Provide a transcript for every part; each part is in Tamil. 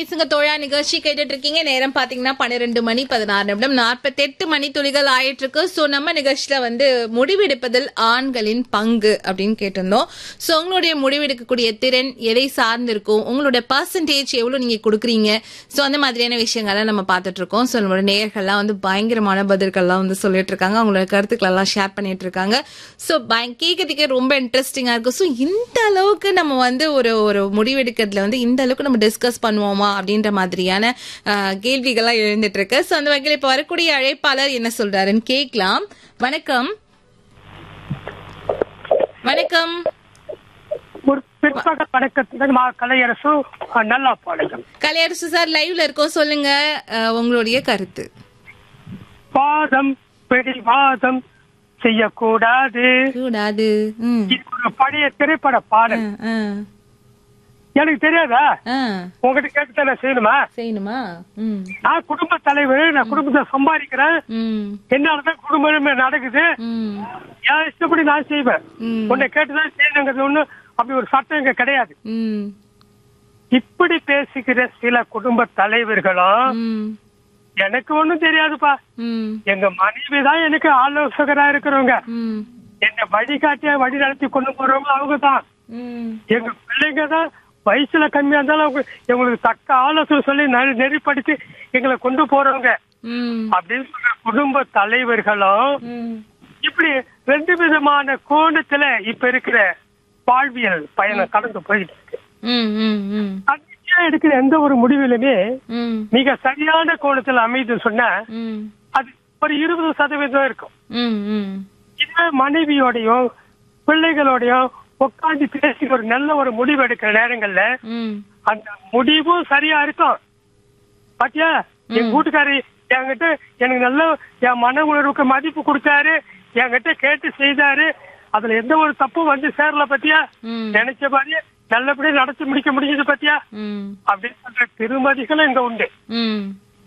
பேசுங்க தோழா நிகழ்ச்சி கேட்டுட்டு இருக்கீங்க நேரம் பாத்தீங்கன்னா பன்னிரெண்டு மணி பதினாறு நிமிடம் நாற்பத்தெட்டு மணி துளிகள் ஆயிட்டு இருக்கு சோ நம்ம நிகழ்ச்சியில வந்து முடிவெடுப்பதில் ஆண்களின் பங்கு அப்படின்னு கேட்டிருந்தோம் சோ உங்களுடைய முடிவெடுக்கக்கூடிய திறன் எதை சார்ந்து இருக்கும் உங்களுடைய பர்சன்டேஜ் எவ்வளவு நீங்க கொடுக்குறீங்க சோ அந்த மாதிரியான விஷயங்கள்லாம் நம்ம பார்த்துட்டு இருக்கோம் சோ நம்மளோட நேயர்கள்லாம் வந்து பயங்கரமான பதில்கள்லாம் வந்து சொல்லிட்டு இருக்காங்க அவங்களோட கருத்துக்கள் எல்லாம் ஷேர் பண்ணிட்டு இருக்காங்க சோ கேட்கறதுக்கே ரொம்ப இன்ட்ரெஸ்டிங்கா இருக்கு சோ இந்த அளவுக்கு நம்ம வந்து ஒரு ஒரு முடிவெடுக்கிறதுல வந்து இந்த அளவுக்கு நம்ம டிஸ்கஸ் பண்ணுவோமா அப்படின்ற மாதிரியான அஹ், கேள்விகள்லாம் எழுந்துட்டு இருக்கு சோ அந்த வகையில் இப்ப வரக்கூடிய அழைப்பாளர் என்ன சொல்றாருன்னு கேட்கலாம் வணக்கம் வணக்கம் ஒரு பிற்பகல் வணக்கத்துடன் மா கலையரசு அஹ், நல்லா பாளையம் கலையரசு சார் லைவ்ல இருக்கோம் சொல்லுங்க அஹ், உங்களுடைய கருத்து வாதம் பிடிவாதம் செய்யக்கூடாது கூடாது ம். இது ஒரு பழைய திரைப்பட பாடல் ஆ, ஆ, எனக்கு தெரியாதா ஆ. உங்ககிட்ட கேட்டு நான் செய்யணுமா செய்யணுமா ம் நான் குடும்ப தலைவர் நான் குடும்பத்தை சம்பாதிக்கிறேன் ம் என்னாலதான் குடும்பமே நடக்குது ம் என் இஷ்டப்படி நான் செய்வேன் ம். உன்னை கேட்டுதான் செய்யணுங்கிறது ஒண்ணு அப்படி ஒரு சட்டம் இங்க கிடையாது ம் இப்படி பேசுகிற சில குடும்ப தலைவர்களும் ம் எனக்கு ஒண்ணும் தெரியாதுப்பா ம் எங்க மனைவி தான் எனக்கு ஆலோசகரா இருக்கிறவங்க ம் என்ன வழிகாட்டியா வழி நடத்தி கொண்டு போறவங்க அவங்க தான் ம் எங்க பிள்ளைங்க தான் வயசுல கம்மியா இருந்தாலும் அவங்க எங்களுக்கு தக்க ஆலோசனை சொல்லி நெறி- நெறிப்படுத்தி எங்களை கொண்டு போறவங்க ம் அப்படின்னு சொல்ற குடும்ப தலைவர்களும் ம் இப்படி ரெண்டு விதமான கோணத்துல இப்ப இருக்கிற வாழ்வியல் பயணம் கடந்து போயிட்டு இருக்கு ம் ம் ம் தன்னிச்சையா எடுக்கிற எந்த ஒரு முடிவிலுமே ம் மிக சரியான கோணத்துல அமைதுன்னு சொன்னா ம் அது ஒரு இருபது சதவீதம் இருக்கும் ம் ம் இதே மனைவியோடையோ பிள்ளைகளோடையோ உட்காந்து பேசி ஒரு நல்ல ஒரு முடிவு எடுக்கிற நேரங்கள்ல ம் அந்த முடிவும் சரியா இருக்கும் பாத்தியா என் வீட்டுக்காரி என்கிட்ட எனக்கு நல்ல என் மன உணர்வுக்கு மதிப்பு கொடுத்தாரு என்கிட்ட கேட்டு செய்தாரு அதுல எந்த ஒரு தப்பும் வந்து சேரல பத்தியா ம் நினைச்ச மாதிரியே நல்லபடியா நடத்தி முடிக்க முடிஞ்சது பத்தியா ம் அப்படின்னு சொல்ற திருமதிகளும் இங்க உண்டு ம்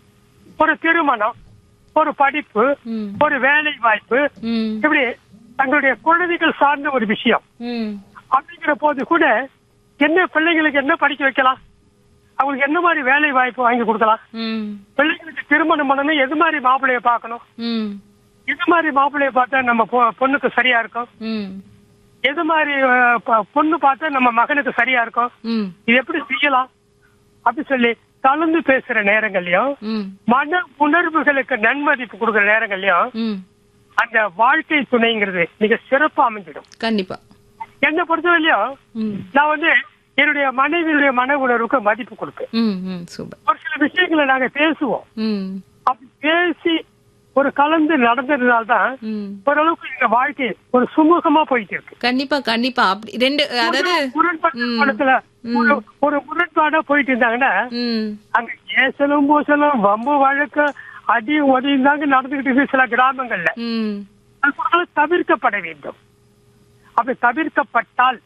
ஒரு திருமணம் ஒரு படிப்பு ம் ஒரு வேலை வாய்ப்பு ம் இப்படி தங்களுடைய குழந்தைகள் சார்ந்த ஒரு விஷயம் ம் அப்படிங்கிற போது கூட என்ன பிள்ளைங்களுக்கு என்ன படிக்க வைக்கலாம் அவங்களுக்கு என்ன மாதிரி வேலை வாய்ப்பு வாங்கி கொடுக்கலாம் ம் பிள்ளைங்களுக்கு திருமணம் பண்ணணும் எது மாதிரி மாப்பிள்ளைய பார்க்கணும் ம் எது மாதிரி மாப்பிள்ளைய பார்த்தா நம்ம பொ- பொண்ணுக்கு சரியா இருக்கும் ம் எது மாதிரி அஹ், ப- பொண்ணு பார்த்தா நம்ம மகனுக்கு சரியா இருக்கும் ம் இது எப்படி செய்யலாம் அப்படி சொல்லி கலந்து பேசுற நேரங்கள்லயும் ம் மன உணர்வுகளுக்கு நன்மதிப்பு கொடுக்கிற நேரங்கள்லயும் ம் அந்த வாழ்க்கை துணைங்கிறது மிக சிறப்பா அமைஞ்சிடும் கண்டிப்பா என்னை பொறுத்தவரையிலும் ம் நான் வந்து என்னுடைய மனைவியுடைய மன உணர்வுக்கு மதிப்பு கொடுப்பேன் ம் ம் சூப்பர் ஒரு சில விஷயங்களை நாங்க பேசுவோம் ம் அப்படி பேசி ஒரு கலந்து நடந்ததுனால்தான் ம் ஓரளவுக்கு எங்க வாழ்க்கை ஒரு சுமூகமா போயிட்டு இருக்கு கண்டிப்பா கண்டிப்பா அப்படி ரெண்டு அதாவது முரண்பட்ட ம். படத்துல ஒரு- ஒரு முரண்பாடா போயிட்டு இருந்தாங்கன்னா ம் அங்க ஏசலும் பூசலும் வம்பு வழக்கு அடி உதவியும் தாங்க நடந்துகிட்டு இருக்கு சில கிராமங்கள்ல ம் அது கூட தவிர்க்கப்பட வேண்டும் அப்படி தவிர்க்கப்பட்டால்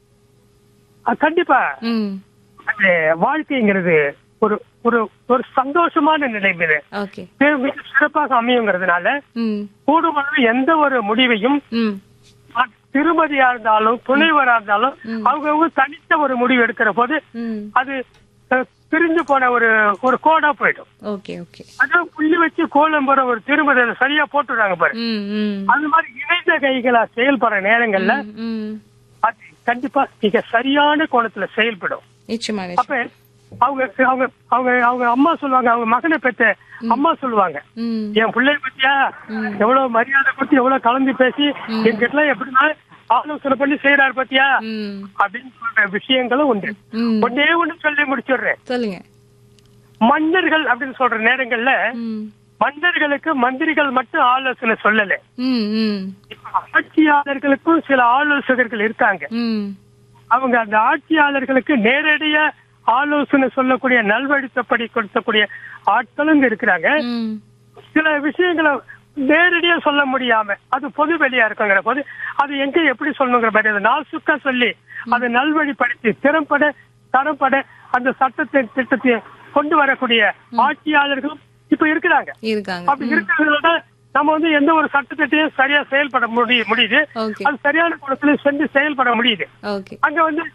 அது கண்டிப்பா ம் அந்த வாழ்க்கைங்கிறது ஒரு ஒரு ஒரு சந்தோஷமான நிலைமையில ஓகே மிக சிறப்பாக அமையுங்கிறதுனால ம் கூடுதலாக எந்த ஒரு முடிவையும் ம் அது திருமதியா இருந்தாலும் துணைவரா இருந்தாலும் அவங்கவுங்க தனித்த ஒரு முடிவு எடுக்கிற போது ம் அது அஹ், பிரிஞ்சு போன ஒரு ஒரு கோடா போயிடும் ஓகே ஓகே அதான் புள்ளி வச்சு கோலம் போற ஒரு திருமதி அதை சரியா போட்டுடுறாங்க பாரு ம் ம் அது மாதிரி இணைந்த கைகளா செயல்படுற நேரங்கள்ல ம் அது கண்டிப்பா மிக சரியான கோணத்துல செயல்படும் நிச்சயமா அப்ப அவங்க அவங்க அவங்க அவங்க அம்மா சொல்லுவாங்க அவங்க மகனை பெற்ற அம்மா சொல்லுவாங்க ம் என் பிள்ளை பத்தியா எவ்வளவு மரியாதை கொடுத்து எவ்வளவு கலந்து பேசி என்கிட்ட எப்படின்னா ஆலோசனை பண்ணி செய்யறாரு பத்தியா ம் அப்படின்னு சொல்ற விஷயங்களும் உண்டு ம் ஒன்னே ஒண்ணு சொல்லி முடிச்சிடுறேன் சொல்லுங்க மன்னர்கள் அப்படின்னு சொல்ற நேரங்கள்ல ம் மன்னர்களுக்கு மந்திரிகள் மட்டும் ஆலோசனை சொல்லல ம் ம் இப்ப ஆட்சியாளர்களுக்கும் சில ஆலோசகர்கள் இருக்காங்க ம் அவங்க அந்த ஆட்சியாளர்களுக்கு நேரடியா ஆலோசனை சொல்லக்கூடிய நல்வழித்தப்படி கொடுக்கக்கூடிய ஆட்களும் இங்க இருக்கிறாங்க ம் சில விஷயங்களை நேரடியா சொல்ல முடியாம அது பொது வெளியா இருக்குங்கிற போது அது எங்க எப்படி சொல்லணுங்கிற மாதிரி அதை நாசுக்கா சொல்லி அதை நல்வழிப்படுத்தி திறம்பட தரப்பட அந்த சட்டத்தை திட்டத்தை கொண்டு வரக்கூடிய ஆட்சியாளர்களும் இப்ப இருக்கிறாங்க இருக்காங்க அப்படி இருக்கிறதுனால நம்ம வந்து எந்த ஒரு சட்டத்திட்டையும் சரியா செயல்பட முடிய முடியுது ஓகே அது சரியான குணத்துல சென்று செயல்பட முடியுது ஓகே அங்க வந்து